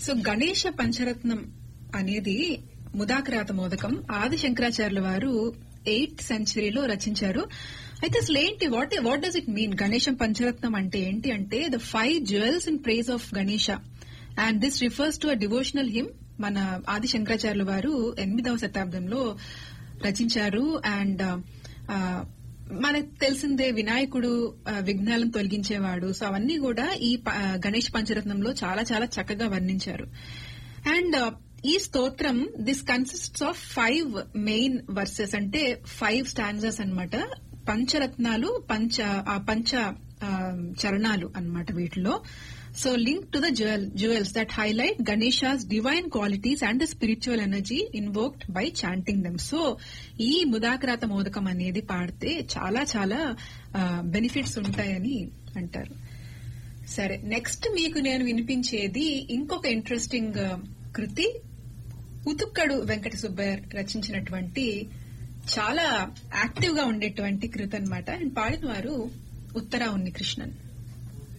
so Ganesha పంచరత్నం అనేది ముదాకరాత మోదకం ఆది శంకరాచార్యుల వారు ఎయిత్ సెంచరీలో రచించారు అయితే అసలు ఏంటి what what does it mean Ganesham Pancharatnam అంటే ఏంటి అంటే the five jewels in praise of Ganesha and this refers to a devotional hymn మన ఆది శంకరాచార్యుల వారు ఎనిమిదవ శతాబ్దంలో రచించారు అండ్ మనకు తెలిసిందే వినాయకుడు ఆ, విఘ్నాలను తొలగించేవాడు సో అవన్నీ కూడా ఈ ప- ఆ, గణేష్ పంచరత్నంలో చాలా చాలా చక్కగా వర్ణించారు అండ్ ఈ స్తోత్రం this consists of five main verses అంటే ఫైవ్ స్టాండర్స్ అన్నమాట పంచరత్నాలు పంచ ఆ పంచ ఆ, చరణాలు అన్నమాట వీటిలో so link to the jewel jewels that highlight Ganesha's divine qualities and the spiritual energy invoked by chanting them so ఈ ముదాకరాత మోదకం అనేది పాడితే చాలా చాలా బెనిఫిట్స్ ఉంటాయని అంటారు సరే నెక్స్ట్ మీకు నేను వినిపించేది ఇంకొక ఇంట్రెస్టింగ్ ఆ, కృతి ఉతుక్కడు వెంకట సుబ్బయ్య రచించినటువంటి చాలా యాక్టివ్ గా ఉండేటువంటి కృతి అనమాట అండ్ పాడిన వారు ఉత్తరా ఉన్ని కృష్ణన్